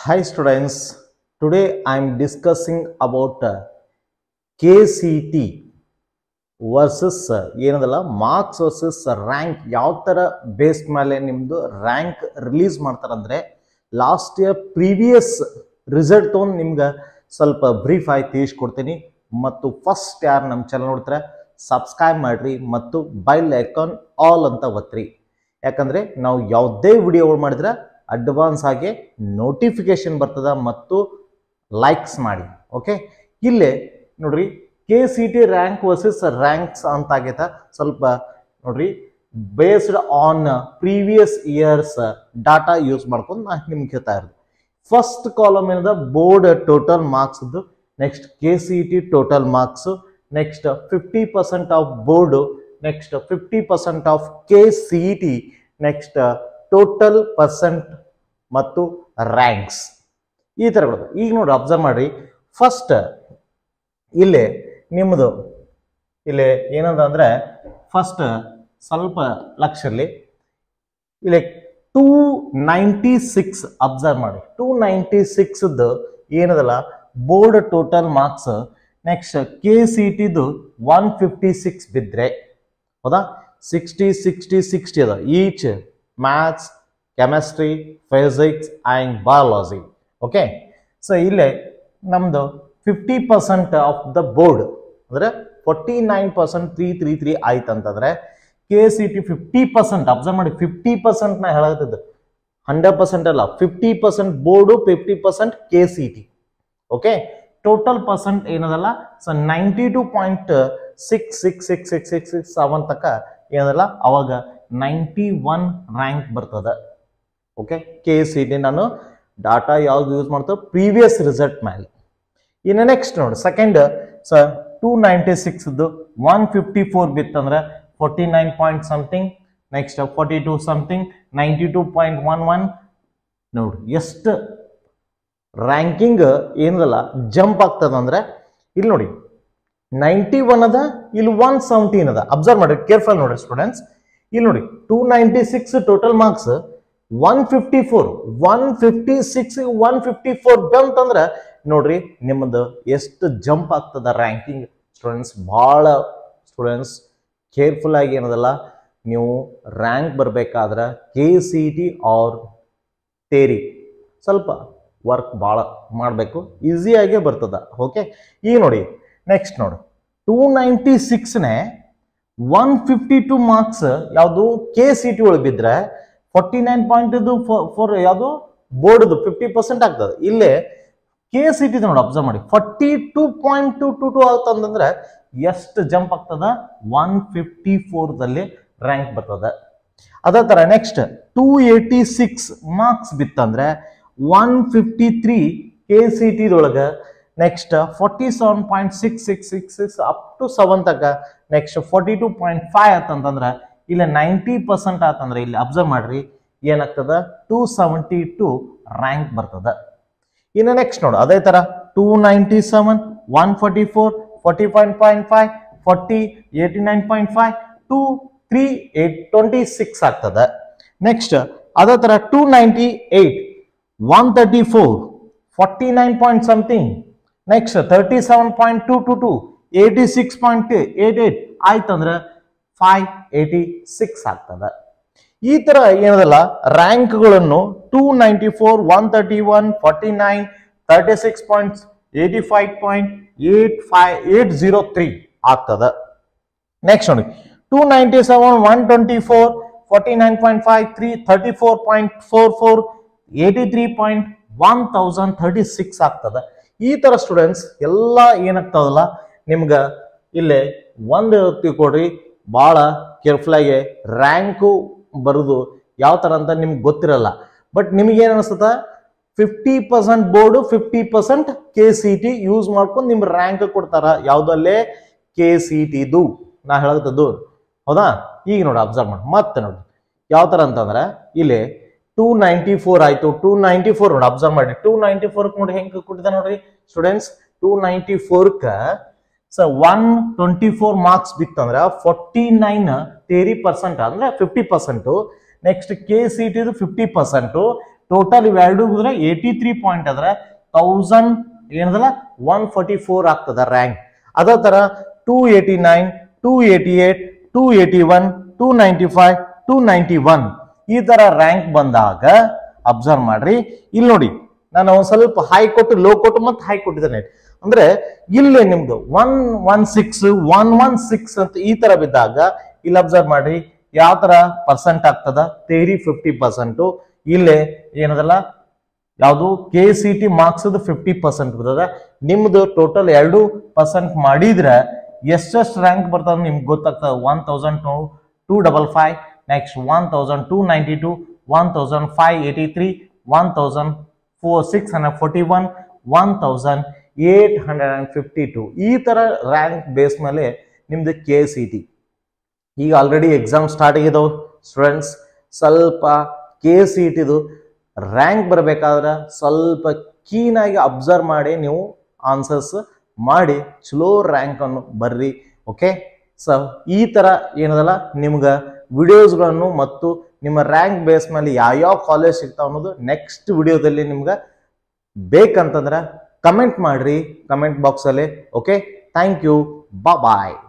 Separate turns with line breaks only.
Hi students, today I am discussing about uh, KCT versus ಏನದಲ್ಲ marks versus rank ಯಾವ ಥರ base ಮೇಲೆ ನಿಮ್ಮದು ರ್ಯಾಂಕ್ ರಿಲೀಸ್ ಮಾಡ್ತಾರಂದ್ರೆ ಲಾಸ್ಟ್ ಇಯರ್ ಪ್ರೀವಿಯಸ್ ರಿಸಲ್ಟ್ ತೊಗೊಂಡು ನಿಮ್ಗೆ ಸ್ವಲ್ಪ ಬ್ರೀಫ್ ಆಗಿ ತಿಳಿಸ್ಕೊಡ್ತೀನಿ ಮತ್ತು ಫಸ್ಟ್ ಯಾರು ನಮ್ಮ ಚಾನಲ್ ನೋಡ್ತಾರೆ ಸಬ್ಸ್ಕ್ರೈಬ್ ಮಾಡಿರಿ ಮತ್ತು ಬೈಲ್ ಐಕಾನ್ ಆಲ್ ಅಂತ ಒತ್ತಿರಿ ಯಾಕಂದರೆ ನಾವು ಯಾವುದೇ ವಿಡಿಯೋಗಳು ಮಾಡಿದ್ರೆ ಅಡ್ವಾನ್ಸ್ ಆಗಿ ನೋಟಿಫಿಕೇಶನ್ ಬರ್ತದ ಮತ್ತು ಲೈಕ್ಸ್ ಮಾಡಿ ಓಕೆ ಇಲ್ಲೇ ನೋಡ್ರಿ K C T rank versus ranks ಅಂತ ಆಗೈತ ಸ್ವಲ್ಪ ನೋಡ್ರಿ based on previous years data use ಮಾಡ್ಕೊಂಡು ನಾನು ನಿಮ್ಗೆ ಹೇಳ್ತಾ ಇರೋದು ಫಸ್ಟ್ ಕಾಲಮ್ ಏನದ board total marks next K C T total marks next fifty percent of board next fifty percent of K C T next total percent ಮತ್ತು ranks ಈ ಥರ ಬರ್ತದೆ ಈಗ ನೋಡಿ ಅಬ್ಸರ್ವ್ ಮಾಡ್ರಿ ಫಸ್ಟ್ ಇಲ್ಲಿ ನಿಮ್ಮದು ಇಲ್ಲಿ ಏನಂದ ಅಂದರೆ ಫಸ್ಟ್ ಸ್ವಲ್ಪ ಲಕ್ಷ ಇರಲಿ ಇಲ್ಲಿ ಟೂ ನೈಂಟಿ ಸಿಕ್ಸ್ ಅಬ್ಸರ್ವ್ ಮಾಡಿ ಟೂ ನೈಂಟಿ ಸಿಕ್ಸ್ದು ಏನದಲ್ಲ board total marks next K C ಟಿದು ಒನ್ ಫಿಫ್ಟಿ ಸಿಕ್ಸ್ ಬಿದ್ದರೆ ಹೌದಾ ಸಿಕ್ಸ್ಟಿ ಸಿಕ್ಸ್ಟಿ ಸಿಕ್ಸ್ಟಿ ಅದ each maths chemistry physics and biology okay so ಇಲ್ಲೇ ನಮ್ಮದು fifty percent of the board ಅಂದರೆ forty nine percent three three three ಆಯ್ತು ಅಂತಂದ್ರೆ K C T fifty percent observe ಮಾಡಿ fifty percent ನಾ ಹೇಳತ್ತಿದ್ದು ಹಂಡ್ರೆಡ್ ಪರ್ಸೆಂಟ್ ಅಲ್ಲ fifty percent board fifty percent K C T okay total percent ಏನದಲ್ಲ so ninety two point six six six six six six seven ತನಕ ಏನದಲ್ಲ ಅವಾಗ ninety one rank ಬರ್ತದೆ okay K C T ನಾನು data ಯಾವ್ದು use ಮಾಡ್ತೇವೆ previous result ಮೇಲೆ ಇನ್ನು ನೆಕ್ಸ್ಟ್ ನೋಡಿ ಸೆಕೆಂಡ್ ಸ ಟೂ ನೈಂಟಿ ಸಿಕ್ಸ್ದು ಒನ್ ಫಿಫ್ಟಿ ಫೋರ್ ಬಿತ್ತಂದ್ರೆ forty nine point something next forty two something ninety two point one one ನೋಡಿ ಎಷ್ಟು ರ್ಯಾಂಕಿಂಗ್ ಏನದಲ್ಲ ಜಂಪ್ ಆಗ್ತದ ಅಂದ್ರೆ ಇಲ್ಲಿ ನೋಡಿ ನೈಂಟಿ ಒನ್ ಅದ ಇಲ್ಲಿ ಒನ್ ಸೆವೆಂಟೀನ್ ಅದ ಅಬ್ಸರ್ವ್ ಮಾಡಿ ಕೇರ್ಫುಲ್ ನೋಡಿ ಸ್ಟೂಡೆಂಟ್ಸ್ ಇಲ್ಲಿ ನೋಡಿ two ninety six total marks one fifty four one fifty six one fifty four ಬಂತಂದ್ರೆ ನೋಡ್ರಿ ನಿಮ್ಮದು ಎಷ್ಟು ಜಂಪ್ ಆಗ್ತದ ರ್ಯಾಂಕಿಂಗ್ ಸ್ಟೂಡೆಂಟ್ಸ್ ಭಾಳ ಸ್ಟೂಡೆಂಟ್ಸ್ ಕೇರ್ಫುಲ್ ಆಗಿ ಏನದಲ್ಲ ನೀವು ರ್ಯಾಂಕ್ ಬರಬೇಕಾದ್ರೆ ಕೆ ಸಿ ಟಿ ಆರ್ ತೇರಿ ಸ್ವಲ್ಪ ವರ್ಕ್ ಭಾಳ ಮಾಡಬೇಕು ಈಸಿಯಾಗೇ ಬರ್ತದ ಓಕೆ ಈಗ ನೋಡಿ ನೆಕ್ಸ್ಟ್ ನೋಡಿ ಟೂ ನೈಂಟಿ ಸಿಕ್ಸ್ನೇ ಒನ್ ಫಿಫ್ಟಿ ಟು ಮಾರ್ಕ್ಸ್ ಯಾವುದು ಕೆ ಸಿ ಟಿ ಒಳಗೆ ಬಿದ್ದರೆ ಫೋರ್ಟಿ ನೈನ್ ಪಾಯಿಂಟ್ ಇದು ಫೋರ್ ಯಾವುದು ಬೋರ್ಡ್ದು ಫಿಫ್ಟಿ ಪರ್ಸೆಂಟ್ ಆಗ್ತದೆ ಇಲ್ಲೇ ಕೆ ಸಿ ಟಿ ನೋಡಿ ಅಬ್ಸರ್ವ್ ಮಾಡಿ forty two point two two two ಆಗ್ತಂದ್ರೆ ಎಷ್ಟು ಜಂಪ್ ಆಗ್ತದ ಒನ್ ಫಿಫ್ಟಿ ಫೋರ್ದಲ್ಲಿ ರ್ಯಾಂಕ್ ಬರ್ತದೆ ಅದೇ ಥರ next two eighty six marks ಬಿತ್ತಂದ್ರೆ one fifty three K C ಟಿದೊಳಗೆ next forty seven point six six six six up to seven ತಕ next forty two point five ಆತಂತಂದ್ರೆ ಇಲ್ಲಿ ನೈಂಟಿ ಪರ್ಸೆಂಟ್ ಆತಂದ್ರೆ ಇಲ್ಲಿ ಅಬ್ಸರ್ವ್ ಮಾಡ್ರಿ ಏನಾಗ್ತದ ಟೂ ಸೆವೆಂಟಿ ಟು ರ್ಯಾಂಕ್ ಬರ್ತದ ಇನ್ನು ನೆಕ್ಸ್ಟ್ ನೋಡು ಅದೇ ತರ two ninety seven one forty four forty point point five forty eighty nine point five two three eight twenty six ಆಗ್ತದೆ ನೆಕ್ಸ್ಟ್ ಅದೇ ತರ two ninety eight one thirty four forty nine point something next thirty seven point two two two eighty six point eight eight ಆಯ್ತಂದ್ರೆ five eighty six ಆಗ್ತದೆ ಈ ತರ ಏನದಲ್ಲ ರ್ಯಾಂಕ್ಗಳನ್ನು two ninety four one thirty one forty nine thirty six point eighty five point eight five eight zero three ಆಗ್ತದೆ next ನೋಡಿ two ninety seven one twenty four forty nine point five three thirty four point four four eighty three point one thousand thirty six ಆಗ್ತದೆ ಈ ಥರ students ಎಲ್ಲ ಏನಾಗ್ತದಲ್ಲ ನಿಮ್ಗೆ ಇಲ್ಲೇ ಒಂದು ತಿಳ್ಕೊಡ್ರಿ ಭಾಳ ಕೇರ್ಫುಲ್ಲಾಗಿ ರ್ಯಾಂಕು ಬರೋದು ಯಾವ ಥರ ಅಂತ ನಿಮ್ಗೆ ಗೊತ್ತಿರಲ್ಲ ಬಟ್ ನಿಮ್ಗೆ ಏನು ಅನಿಸ್ತದ fifty percent board fifty percent K C T use ಮಾಡ್ಕೊಂಡು ನಿಮ್ಗೆ ರ್ಯಾಂಕ್ ಕೊಡ್ತಾರ ಯಾವುದಲ್ಲೇ ಕೆ ಸಿ ಟಿದು ನಾ ಹೇಳತ್ತದ್ದು ಹೌದಾ ಈಗ ನೋಡಿ ಅಬ್ಸರ್ವ್ ಮಾಡಿ ಮತ್ತೆ ನೋಡಿ ಯಾವ ಥರ ಅಂತಂದ್ರೆ ಇಲ್ಲಿ ಟೂ ನೈಂಟಿ ಫೋರ್ ಆಯ್ತು ಟೂ ನೈಂಟಿ ಫೋರ್ ನೋಡಿ ಅಬ್ಸರ್ವ್ ಮಾಡಿ ಟೂ ನೈಂಟಿ ಫೋರ್ ನೋಡಿ ಹೆಂಗೆ ಕೊಟ್ಟಿದ್ದ ನೋಡ್ರಿ ಸ್ಟೂಡೆಂಟ್ಸ್ ಟೂ ನೈಂಟಿ ಫೋರ್ಕ so one twenty four marks ಬಿತ್ತಂದ್ರೆ ಫೋರ್ಟಿ ನೈನ್ ತೇರಿ ಪರ್ಸೆಂಟ್ ಅಂದ್ರೆ fifty percent next K C ಟಿದು ಫಿಫ್ಟಿ ಪರ್ಸೆಂಟು ಟೋಟಲ್ ಇವೆರಡು ಹೋದ್ರೆ ಏಯ್ಟಿ ತ್ರೀ ಪಾಯಿಂಟ್ ಅದ್ರ ತೌಸಂಡ್ ಏನದಲ್ಲ ಒನ್ ಫಾರ್ಟಿ ಫೋರ್ ಆಗ್ತದ ರ್ಯಾಂಕ್ ಅದೇ ತರ two eighty nine two eighty eight two eighty one two ninety five two ninety one ಈ ತರ ರ್ಯಾಂಕ್ ಬಂದಾಗ ಅಬ್ಸರ್ವ್ ಮಾಡ್ರಿ ಇಲ್ಲಿ ನೋಡಿ ನಾನು ಒಂದ್ ಸ್ವಲ್ಪ ಹೈ ಕೊಟ್ಟು ಲೋ ಕೊಟ್ಟು ಮತ್ತೆ ಹೈ ಕೊಟ್ಟಿದ್ದೇನೆ ಅಂದ್ರೆ ಇಲ್ಲಿ ನಿಮ್ದು one one six one one six ಅಂತ ಈ ತರ ಬಿದ್ದಾಗ ಇಲ್ಲಿ ಅಬ್ಸರ್ವ್ ಮಾಡ್ರಿ ಯಾವ ತರ ಪರ್ಸೆಂಟ್ ಆಗ್ತದ ತೇರಿ ಫಿಫ್ಟಿ ಪರ್ಸೆಂಟ್ ಇಲ್ಲೇ ಏನದಲ್ಲ ಯಾವುದು K C T marks fifty percent ಬರ್ತದ ನಿಮ್ದು ಟೋಟಲ್ ಎರಡು ಪರ್ಸೆಂಟ್ ಮಾಡಿದ್ರೆ ಎಷ್ಟೆಷ್ಟು ರ್ಯಾಂಕ್ ಬರ್ತದ ನಿಮ್ಗೆ ಗೊತ್ತಾಗ್ತದೆ one thousand two two double five next one thousand two ninety two one thousand five eighty three one thousand four six hundred forty one one thousand eight hundred and fifty two ಈ ಥರ rank base ಮೇಲೆ ನಿಮ್ದು K C T ಈಗ already exam start ಆಗಿದಾವೆ students ಸ್ವಲ್ಪ K C ಟಿದು rank ಬರಬೇಕಾದ್ರೆ ಸ್ವಲ್ಪ ಕೀನಾಗಿ ಅಬ್ಸರ್ವ್ ಮಾಡಿ ನೀವು ಆನ್ಸರ್ಸ್ ಮಾಡಿ ಚಲೋ ರ್ಯಾಂಕನ್ನು ಬರ್ರಿ ಓಕೆ ಸೊ ಈ ಥರ ಏನದಲ್ಲ ನಿಮ್ಗೆ ವಿಡಿಯೋಸ್ಗಳನ್ನು ಮತ್ತು ನಿಮ್ಮ ರ್ಯಾಂಕ್ ಬೇಸ್ ಮೇಲೆ ಯಾವ್ಯಾವ ಕಾಲೇಜ್ ಸಿಗ್ತಾವ ಅನ್ನೋದು ನೆಕ್ಸ್ಟ್ ವಿಡಿಯೋದಲ್ಲಿ ನಿಮ್ಗೆ ಬೇಕಂತಂದ್ರೆ ಕಮೆಂಟ್ ಮಾಡ್ರಿ ಕಮೆಂಟ್ ಬಾಕ್ಸಲ್ಲಿ ಓಕೆ ಥ್ಯಾಂಕ್ ಯು ಬಾ ಬಾಯ್